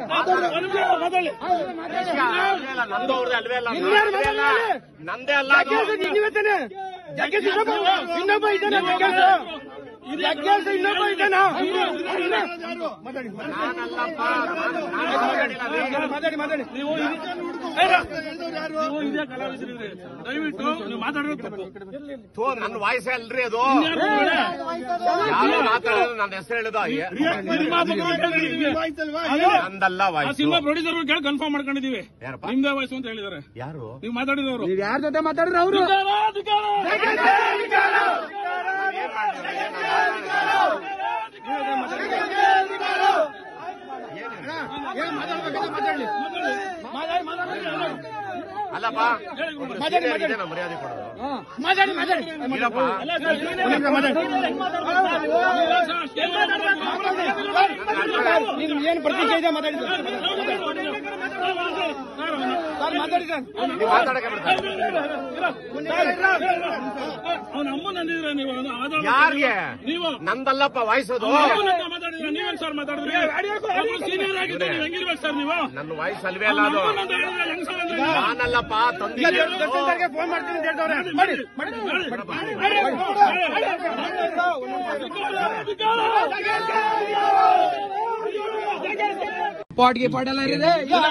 ನಂದು ಅವ್ರದ್ದು ಅಲ್ವೇ ಅಲ್ಲ ಇನ್ಯಾರು ನಂದೇ ಅಲ್ಲ. ಮಾತಾಡ್ಲಿ? ನಂದೇ ಅಲ್ಲ ಅದು. ಜಗ್ಗೇಶ್ ಇನ್ನಿವತ್ತೇನೆ ಜಗ್ಗೇಶ್ ಇನ್ನೊಬ್ಬ ಇನ್ನೊಬ್ಬ ಇದ್ದಾನೆ ಜಗ್ಗೇಶ್ ಜಗ್ಗೇಶ್ ಇನ್ನೊಬ್ಬ ಇದ್ದಾನ ಮಾತಾಡಿ ನಾನಲ್ಲಪ್ಪ ನಾನು ನಾನು ಮಾತಾಡಿಲ್ಲ ರೀ. ಮಾತಾಡಿ ಮಾತಾಡಿ ನೀವು ಇದೇ ಕಲಾವಿದರಿದ್ರೆ ದಯವಿಟ್ಟು ನೀವು ಮಾತಾಡೋದು ತಪ್ಪು ಥೂ, ನನ್ನ ವಾಯ್ಸೇ ಅಲ್ರಿ ಅದು ಇನ್ಯಾರು ಬೇಡ. ಯಾರು ಮಾತಾಡೋದು ನನ್ನ ಹೆಸರು ಹೇಳಿದ ನಿರ್ಮಾಪಕರು ಕೇಳಿದೀವಿ. ನಂದಲ್ಲ ಆ ವಾಯ್ಸು ಸಿನಿಮಾ ಪ್ರೊಡ್ಯೂಸರ್ ಕೇಳಿ ಕನ್ಫರ್ಮ್ ಮಾಡ್ಕೊಂಡಿದೀವಿ ಯಾರಪ್ಪ ನಿಮ್ದೇ ವಯಸ್ಸು ಅಂತ ಹೇಳಿದಾರೆ ಯಾರು ನೀವು ಮಾತಾಡಿದವರು ನೀವ್ ಯಾರ ಜೊತೆ ಮಾತಾಡ್ರಿ ಅವರು ಮಾತಾಡ್ಲಿ ಮಾತಾಡಿ ಮಾತಾಡಿ ಅಲ್ಲಪ್ಪ ಒಬ್ರು senior ಗೆ ನಾನು ಮರ್ಯಾದೆ ಕೊಡೋದು ಮಾತಾಡಿ ಮಾತಾಡಿ ಇರಪ್ಪ ನಿಮ್ ಏನ್ ಪ್ರತಿಕ್ರಿಯೆ ಇದೆ ಮಾತಾಡಿ ಸರ್ ಮಾತಾಡಿ ಸರ್ ನೀವು ಮಾತಾಡಕ್ಕೆ ಬಿಡ್ತಾರೆ ಅವನ ಅಮ್ಮನ ಅಂದಿದ್ರೆ ನೀವು ಅವನ ಆಧಾರ ಯಾರಿಗೆ ನೀವು ನಂದಲ್ಲಪ್ಪ ವಾಯ್ಸ್ ಅದು ಅಮ್ಮನ ಹತ್ರ ಮಾತಾಡಿದ್ರೆ ನೀವೇನ್ ಸರ್ ಮಾತಾಡಿದ್ರಿ ಸೀನಿಯರ್ ಆಗಿದ್ದು ನೀವು ಹೆಂಗಿರ್ಬೇಕು ಸರ್ ನೀವು ನನ್ನ ವಾಯ್ಸ್ ಅಲ್ವೇ ಅಲ್ಲ ಅದು ಅಮ್ಮನ ಅಂತ ಹೇಳಿದ್ರೆ ಹೆಂಗ್ ಸರ್ ಅಂದ್ರೆ ನೀವು? ನಾನಲ್ಲಪ್ಪ ತಂದಿದ್ದೆ ಅದು. ದರ್ಶನ್ ಸರ್ಗೆ ಫೋನ್ ಮಾಡ್ತೀನಿ ಅಂತ ಹೇಳ್ತವ್ರೆ ಮಾಡಿ ಮಾಡಿ ಪಾಟ್ಗೆ ಪಾಟೆಲ್ಲ ಇದೆ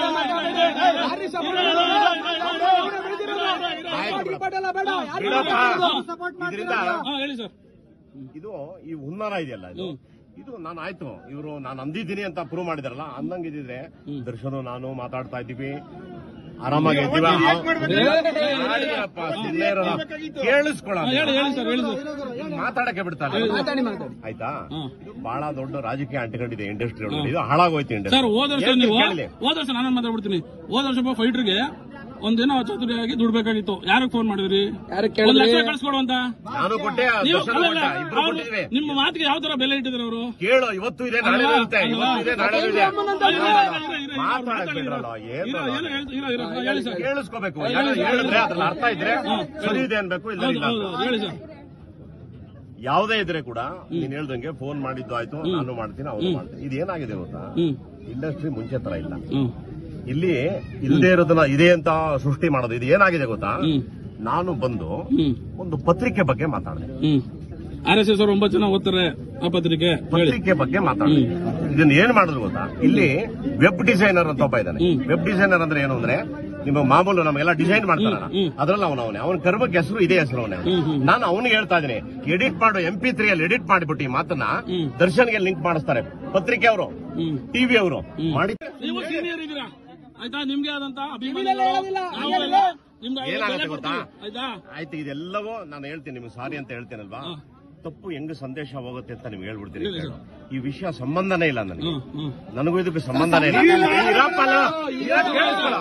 ಪಾಟೆಲ್ಲ ಬೇಡ ಬಿಡಪ್ಪ. ಇದರಿಂದ ಹಾ ಹೇಳಿ ಸರ್ ಇದು ಈ ಹುನ್ನಾರ ಇದೆಯಲ್ಲ ಇದು ಇದು ನಾನು ಆಯ್ತು ಇವರು ನಾನು ಅಂದಿದ್ದೀನಿ ಅಂತ ಪ್ರೂವ್ ಮಾಡಿದಾರಲ್ಲ ಅಂದಂಗಿದ್ರೆ ದರ್ಶನು ನಾನು ಮಾತಾಡ್ತಾ ಇದ್ದೀವಿ ಆರಾಮಾಗಿ ಇದ್ದೀವಿ ಮಾಡಿದ್ರಪ್ಪ, ಸುಮ್ನೆ ಇರೋಣ. ಕೇಳಿಸ್ಕೊಳ ಹಾ, ಹೇಳಿ ಹೇಳಿ ಸರ್ ಹೇಳಿ ಸರ್ ಮಾತಾಡಕ್ಕೆ ಬಿಡ್ತಾರೆ ಮಾತಾಡಿ ಮಾತಾಡಿ ಆಯ್ತಾ ಹಾ. ಇದು ಬಹಳ ದೊಡ್ಡ ರಾಜಕೀಯ ಅಂಟಿಕೊಂಡಿದೆ ಇಂಡಸ್ಟ್ರಿ ಒಳಗಡೆ ಇದು ಹಾಳಾಗೋಯ್ತು ಸರ್ ಇಂಡಸ್ಟ್ರಿ ಹೋದ ವರ್ಷ ಏನ್ ನೀವು ಕೇಳಲಿ? ಹೋದ ವರ್ಷ ನಾನು ಮಾತಾಡ್ಬಿಡ್ತೀನಿ ಹೋದ ವರ್ಷ ಒಬ್ಬ ಫೈಟರ್ಗೆ ಒಂದಿನ ಚತುರಿಯಾಗಿ ದುಡ್ಬೇಕಾಗಿತ್ತು ಯಾರಿಗೆ ಫೋನ್ ಮಾಡಿದ್ರಿ ಯಾರು ಒಂದ್ ಲಕ್ಷ ಕೇಳಿದ್ರಿ ಕಳ್ಸ್ಕೊಡು ಅಂತ ನಾನು ಕೊಟ್ಟೆ ನೀವು ದರ್ಶನ ಅಲ್ಲ, ಅಲ್ಲ, ಕೊಟ್ಟ ಇಬ್ರು ಅವ್ರು ಕೊಟ್ಟಿದ್ವಿ ನಿಮ್ಮ ಮಾತಿಗೆ ಯಾವ ತರ ಬೆಲೆ ಇಟ್ಟಿದ್ರು ಅವರು ಕೇಳು ಇವತ್ತು ಇದೆ ನಾಳೆ ಅಲ್ವಾ? ಇರುತ್ತೆ ಅಲ್ವಾ? ಇವತ್ತು ಇದೆ ನಾಳೆ ಇದೆ ಮಾತಾಡಕ್ ಮಾತಾಡಿ ಬಿಡ್ರಲ್ಲ, ಏನ್ ಮಾತಾಡಿ? ಹೇಳಿ ಸರ್ ಕೇಳಿಸ್ಕೋಬೇಕು ಯಾರೋ ಹೇಳಿದ್ರೆ ಅದ್ರಲ್ಲಿ ಅರ್ಥ ಇದ್ರೆ ಸರಿ ಇದೆ ಅನ್ಬೇಕು ಇಲ್ಲ ಹೌದು ಇಲ್ಲ ಹೌದು ಅಂತ. ಹೇಳಿ ಸರ್ ಯಾವುದೇ ಇದ್ರೆ ಕೂಡ ನೀನ್ ಹೇಳ್ದಂಗೆ ಫೋನ್ ಮಾಡಿದ್ದು ಆಯ್ತು ನಾನು ಮಾಡ್ತೀನಿ ಅವನು ಮಾಡ್ತೀನಿ ಇದೇನಾಗಿದೆ ಗೊತ್ತಾ ಹ್ಮ್ ಇಂಡಸ್ಟ್ರಿ ಮುಂಚೆ ತರ ಇಲ್ಲ ಹ್ಮ್ ಇಲ್ಲಿ ಇಲ್ಲದೆ ಇರೋದನ್ನ ಇದೆ ಅಂತ ಸೃಷ್ಟಿ ಮಾಡೋದು ಇದು ಏನಾಗಿದೆ ಗೊತ್ತಾ ಹ್ಮ್. ನಾನು ಬಂದು ಹ್ಮ್ ಒಂದು ಪತ್ರಿಕೆ ಬಗ್ಗೆ ಮಾತಾಡಿದೆ ಹ್ಮ್ ಆರ್ ಎಸ್ ಎಸ್ ಅವರು ಒಂಬತ್ತು ಜನ ಓದ್ತಾರೆ ಆ ಪತ್ರಿಕೆ ಹೇಳಿ ಪತ್ರಿಕೆ ಬಗ್ಗೆ ಮಾತಾಡಿದೆ ಇದನ್ನ ಏನ್ ಮಾಡಿದ್ರು ಗೊತ್ತಾ ಇಲ್ಲಿ ವೆಬ್ ಡಿಸೈನರ್ ಅಂತ ಒಬ್ಬ ಇದ್ದಾನೆ ಹ್ಮ್. ವೆಬ್ ಡಿಸೈನರ್ ಅಂದ್ರೆ ಏನು ಅಂದ್ರೆ ನಿಮ್ಮ ಮಾಮೂಲು ನಮಗೆಲ್ಲ ಡಿಸೈನ್ ಮಾಡ್ತಾರಲ್ಲ ಹ್ಮ್. ಅದ್ರಲ್ಲಿ ಅವನ ಅವನೇ ಅವನ ಕರ್ಮಕ್ಕೆ ಹೆಸರು ಇದೇ ಹೆಸರು ಅವನೇ ಹ್ಮ್, ಹ್ಮ್. ನಾನು ಅವನಿಗೆ ಹೇಳ್ತಾ ಇದ್ದೀನಿ ಎಡಿಟ್ ಮಾಡು ಎಂ ಪಿ ತ್ರೀ ಅಲ್ಲಿ ಎಡಿಟ್ ಮಾಡಿಬಿಟ್ಟು ಈ ಮಾತನ್ನ ಹ್ಮ್. ದರ್ಶನ್ಗೆ ಲಿಂಕ್ ಮಾಡಿಸ್ತಾರೆ ಪತ್ರಿಕೆ ಅವರು ಹ್ಮ್ ಟಿವಿ ಅವರು ಮಾಡಿ ನೀವು ಸೀನಿಯರ್ ಇದ್ದೀರಾ ಆಯ್ತಾ ನಿಮ್ಗೆ ಆದಂತ ಟಿವಿಲೆಲ್ಲ ಹೇಳೋದಿಲ್ಲ, ಅಭಿಮಾನಿಗಳು ನಿಮ್ಗೆ ಏನಾಗುತ್ತೆ ಬೆಲೆ ಗೊತ್ತಾ? ಕೊಡ್ತೀವಿ. ಆಯ್ತಾ ಆಯ್ತು ಇದೆಲ್ಲವೂ ನಾನು ಹೇಳ್ತೀನಿ ನಿಮ್ಗೆ ಸಾರಿ ಅಂತ ಹೇಳ್ತೇನಲ್ವಾ ತಪ್ಪು ಹೆಂಗ್ ಸಂದೇಶ ಹೋಗುತ್ತೆ ಅಂತ ನಿಮ್ಗೆ ಹೇಳ್ಬಿಡ್ತೀನಿ ಹೇಳಿ ಸರ್. ಈ ವಿಷಯ ಸಂಬಂಧನೇ ಇಲ್ಲ ನನಗೆ ಹ್ಮ್ ಹ್ಮ್ ನನಗೂ ಇದಕ್ಕೆ ಸಂಬಂಧನೇ ಇಲ್ಲ ಇರಪ್ಪ ಅಲ್ಲ, ಇರಪ್ಪ ಕೇಳಿಸ್ಕೊಳ್ಳ.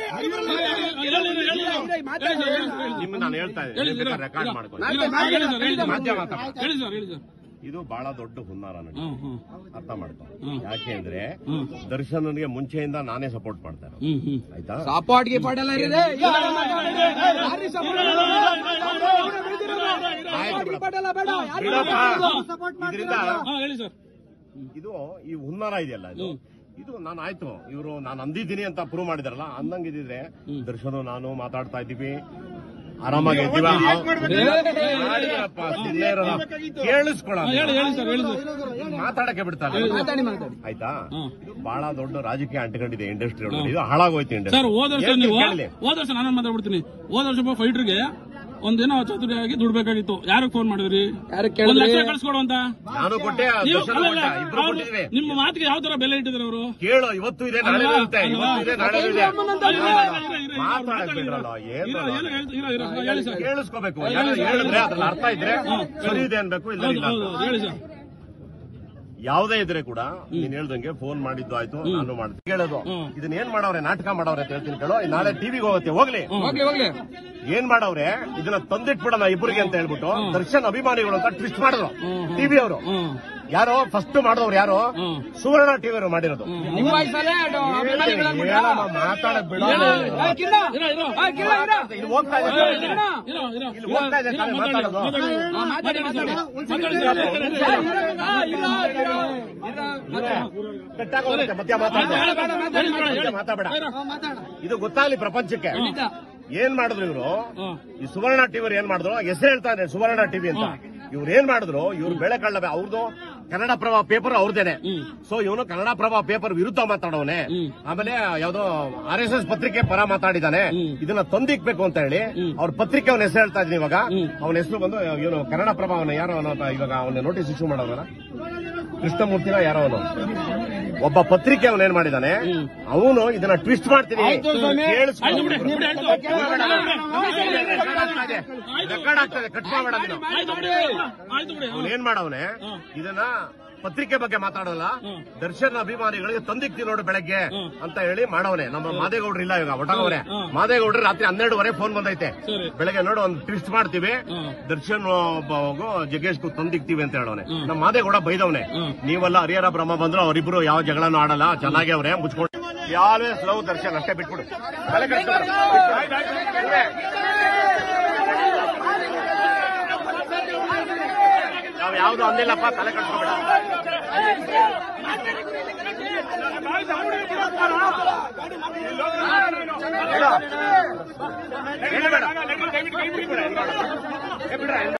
ನಿಮ್ಗೆ ನಾನು ಹೇಳ್ತಾ ಇದ್ದೀನಿ ರೆಕಾರ್ಡ್ ಮಾಡ್ಕೊಳ್ಳಿ ಮಾಧ್ಯಮ ಅಂತ. ಹೇಳಿ ಸರ್ ಹೇಳಿ ಸರ್ ಇದು ಬಹಳ ದೊಡ್ಡ ಹುನ್ನಾರ ನನಗೆ ಹ್ಮ್ ಹ್ಮ್ ಅರ್ಥ ಮಾಡ್ಕೊ ಹ್ಮ್. ಯಾಕೆ ಅಂದ್ರೆ ಹ್ಮ್. ದರ್ಶನ್ಗೆ ಮುಂಚೆಯಿಂದ ನಾನೇ ಸಪೋರ್ಟ್ ಮಾಡ್ತಾರೆ ಹ್ಮ್ ಹ್ಮ್ ಆಯ್ತಾ ಪಾಟ್ಗೆ ಪಾಟೆಲ್ಲ ಇದೆ ಆಯ್ತು ಬಿಡಪ್ಪ. ಪಾಟೆಲ್ಲ ಬೇಡ ಬಿಡಪ್ಪ. ಇದರಿಂದ ಹಾ ಹೇಳಿ ಸರ್ ಇದು ಈ ಹುನ್ನಾರ ಇದೆಯಲ್ಲ ಇದು ಇದು ನಾನು ಆಯ್ತು ಇವರು ನಾನು ಅಂದಿದ್ದೀನಿ ಅಂತ ಪ್ರೂವ್ ಮಾಡಿದಾರಲ್ಲ ಅಂದಂಗಿದ್ರೆ ದರ್ಶನು ನಾನು ಮಾತಾಡ್ತಾ ಇದ್ದೀವಿ ಆರಾಮಾಗಿ ಇದ್ದೀವಿ ಮಾಡಿದ್ರಪ್ಪ, ಸುಮ್ನೆ ಇರೋಣ. ಕೇಳಿಸ್ಕೊಳ ಹಾ, ಹೇಳಿ ಹೇಳಿ ಸರ್ ಹೇಳಿ ಸರ್ ಮಾತಾಡಕ್ಕೆ ಬಿಡ್ತಾರೆ ಮಾತಾಡಿ ಮಾತಾಡಿ ಆಯ್ತಾ ಹ್ಮ್. ಇದು ಬಹಳ ದೊಡ್ಡ ರಾಜಕೀಯ ಅಂಟಿಕೊಂಡಿದೆ ಇಂಡಸ್ಟ್ರಿ ಒಳಗಡೆ ಇದು ಹಾಳಾಗೋಯ್ತು ಸರ್ ಇಂಡಸ್ಟ್ರಿ ಹೋದ ವರ್ಷ ಏನ್ ನೀವು ಕೇಳಲಿ? ಹೋದ ವರ್ಷ ನಾನು ಮಾತಾಡ್ಬಿಡ್ತೀನಿ ಹೋದ ವರ್ಷ ಒಬ್ಬ ಫೈಟರ್ಗೆ ಒಂದಿನ ಚತುರಿಯಾಗಿ ದುಡ್ಬೇಕಾಗಿತ್ತು ಯಾರಿಗೆ ಫೋನ್ ಮಾಡಿದ್ರಿ ಯಾರು ಒಂದ್ ಕೇಳಿದ್ರಿ ಲಕ್ಷ ಕಳ್ಸ್ಕೊಡು ಅಂತ ನಾನು ಕೊಟ್ಟೆ ನೀವು ದರ್ಶನ ಅಲ್ಲ, ಕೊಟ್ಟ ಅಲ್ಲ, ಇಬ್ರು ಅವ್ರು ಕೊಟ್ಟಿದ್ವಿ ನಿಮ್ಮ ಮಾತಿಗೆ ಯಾವ ತರ ಬೆಲೆ ಇಟ್ಟಿದ್ರು ಅವರು ಕೇಳು ಇವತ್ತು ಇದೆ ನಾಳೆ ಅಲ್ವಾ? ಇರುತ್ತೆ ಅಲ್ವಾ? ಇವತ್ತು ಇದೆ ನಾಳೆ ಇದೆ ಮಾತಾಡಕ್ ಮಾತಾಡಿ ಬಿಡ್ರಲ್ಲ ಏನ್ ಮಾತಾಡೋದು? ಹೇಳಿ ಸರ್ ಕೇಳಿಸ್ಕೋಬೇಕು ಯಾರೋ ಹೇಳಿದ್ರೆ ಅದ್ರಲ್ಲಿ ಅರ್ಥ ಇದ್ರೆ ಸರಿ ಇದೆ ಅನ್ಬೇಕು ಇಲ್ಲ ಹೌದು ಇಲ್ಲ ಹೌದು ಅಂತ. ಹೇಳಿ ಸರ್ ಯಾವುದೇ ಇದ್ರೆ ಕೂಡ ನೀನ್ ಹೇಳ್ದಂಗೆ ಫೋನ್ ಮಾಡಿದ್ದು ಆಯ್ತು ನಾನು ಮಾಡ್ತೀನಿ ಕೇಳೋದು ಹ್ಮ್. ಇದನ್ನ ಏನ್ ಮಾಡವ್ರೆ ನಾಟಕ ಮಾಡವ್ರೆ ಅಂತ ಹೇಳ್ತೀನಿ ಕೇಳೋ ಇದ್ ನಾಳೆ ಟಿವಿಗೆ ಹೋಗುತ್ತೆ ಹೋಗ್ಲಿ ಹೋಗ್ಲಿ ಹೋಗ್ಲಿ ಏನ್ ಮಾಡವ್ರೆ ಇದನ್ನ ತಂದಿಟ್ಬಿಡೋಣ ಇಬ್ಬರಿಗೆ ಅಂತ ಹೇಳ್ಬಿಟ್ಟು ದರ್ಶನ್ ಅಭಿಮಾನಿಗಳು ಅಂತ ಟ್ವಿಸ್ಟ್ ಮಾಡಿದ್ರು ಟಿವಿ ಅವರು ಹ್ಮ್ ಯಾರೋ ಫಸ್ಟ್ ಮಾಡಿದವ್ರು ಯಾರು ಹ್ಮ್. ಸುವರ್ಣ ಟಿವಿ ಮಾಡಿರೋದು ನಿಮ್ಮ ವಯಸ್ಸಲ್ಲೇ ಅದು ಅಭಿಮಾನಿಗಳನ್ನ ಬಿಟ್ರಾ? ಹೇಳಮ್ಮ, ಮಾತಾಡಕ್ ಬಿಡ ಏ, ಕಿಲ್ಲ. ಇರೋ, ಇರೋ. ಆ, ಕಿಲ್ಲ, ಇರೋ. ಇಲ್ಲಿ ಹೋಗ್ತಾ ಇದೆ ಇರೋ, ತಾನೇ. ಇರೋ, ಇರೋ, ಇರೋ. ಇಲ್ಲಿ ಹೋಗ್ತಾ ಇದೆ ತಾನೇ ಮಾತಾಡೋದು. ಆ, ಮಾತಾಡಿ, ಮಾತಾಡಿ. ಮಾತಾಡಿ, ಆ, ಮಾತಾಡಿ. ಇರೋ, ಇರೋ, ಇರೋ. ಇರೋ, ಕಟ್ಟಾಗೋಗುತ್ತೆ ಮಧ್ಯ ಮಾತಾಡ್ಬೇಡ ಮಧ್ಯ ಮಾತಾಡ್ಬೇಡ ಇದು ಗೊತ್ತಾಗ್ಲಿ ಪ್ರಪಂಚಕ್ಕೆ ಏನ್ ಮಾಡಿದ್ರು ಇವರು ಹ್ಮ್. ಈ ಸುವರ್ಣ ಟಿವಿ ಏನ್ ಮಾಡಿದ್ರು ಹೆಸರು ಹೇಳ್ತಾ ಇದೆ ಸುವರ್ಣ ಟಿವಿ ಅಂತ ಇವ್ರು ಏನ್ ಮಾಡಿದ್ರು ಇವ್ರು ಬೆಳೆ ಕಳ್ಳ ಅವ್ರದ್ದು ಕನ್ನಡ ಪ್ರಭಾ ಪೇಪರ್ ಅವ್ರದೇನೆ ಸೊ ಇವನು ಕನ್ನಡ ಪ್ರಭಾ ಪೇಪರ್ ವಿರುದ್ಧ ಮಾತಾಡವನೆ ಆಮೇಲೆ ಯಾವ್ದೋ ಆರ್ ಎಸ್ ಎಸ್ ಪತ್ರಿಕೆ ಪರ ಮಾತಾಡಿದಾನೆ ಇದನ್ನ ತಂದಿಕ್ಬೇಕು ಅಂತ ಹೇಳಿ ಅವ್ರ ಪತ್ರಿಕೆ ಅವನ ಹೆಸರು ಹೇಳ್ತಾ ಇದ್ದೀನಿ ಇವಾಗ ಅವನ ಹೆಸರು ಬಂದು ಇವನು ಕನ್ನಡ ಪ್ರಭಾ ಅವನ ಯಾರೋ ಅವನ ಇವಾಗ ಅವನ ನೋಟಿಸ್ ಇಶ್ಯೂ ಮಾಡೋದಲ್ಲ ಕೃಷ್ಣಮೂರ್ತಿನ ಯಾರೋ ಅವನು ಒಬ್ಬ ಪತ್ರಿಕೆ ಅವನು ಏನ್ ಮಾಡಿದಾನೆ ಅವನು ಇದನ್ನ ಟ್ವಿಸ್ಟ್ ಮಾಡ್ತೀನಿ ಆಯ್ತು ಸ್ವಾಮಿ. ಕೇಳಿಸ್ಕೊ. ಆಯ್ತು ಬಿಡಿ, ಬಿಡಿ, ಆಯ್ತು. ರೆಕಾರ್ಡ್ ಆಗ್ತದೆ ಕಟ್ ಮಾಡಬೇಡ ನೀನು ಆಯ್ತು ಬಿಡಿ ಆಯ್ತು ಬಿಡಿ ಅವನು ಏನ್ ಮಾಡವನೆ ಇದನ್ನ ಪತ್ರಿಕೆ ಬಗ್ಗೆ ಮಾತಾಡೋಲ್ಲ ದರ್ಶನ್ ಅಭಿಮಾನಿಗಳಿಗೆ ತಂದಿಕ್ತಿ ನೋಡು ಬೆಳಗ್ಗೆ ಅಂತ ಹೇಳಿ ಮಾಡವನೆ ನಮ್ಮ ಮಾದೇಗೌಡ್ರು ಇಲ್ಲ ಈಗ ಒಟಗವ್ರೆ ಮಾದೇಗೌಡ್ರು ರಾತ್ರಿ ಹನ್ನೆರಡುವರೆ ಫೋನ್ ಬಂದೈತೆ ಸರಿ. ಬೆಳಗ್ಗೆ ನೋಡು ಒಂದು ಟ್ವಿಸ್ಟ್ ಮಾಡ್ತೀವಿ ದರ್ಶನ್ ಒಬ್ಬ ಜಗ್ಗೇಶ್ ತಂದಿಕ್ತಿವಿ ಅಂತ ಹೇಳವನೆ ನಮ್ಮ ಮಾದೇಗೌಡ ಬೈದವನೆ ನೀವೆಲ್ಲ ಹರಿಹರ ಬ್ರಹ್ಮ ಬಂದ್ರು ಅವರಿಬ್ರು ಯಾವ ಜಗಳನೂ ಆಡಲ್ಲ ಚೆನ್ನಾಗಿ ಅವ್ರೆ ಮುಚ್ಕೊಂಡು ಆಲ್ವೇಸ್ ಲವ್ ದರ್ಶನ್ ಅಷ್ಟೇ ಬಿಟ್ಬಿಡು ತಲೆ ಕೆಡ್ಸ್ಕೊಬೇಡ. ನಾವ್ ಯಾವ್ದು ಅಂದಿಲ್ಲಪ್ಪ ತಲೆ ಕಟ್ಕೋಬೇಡ ಹೇಳಬೇಡ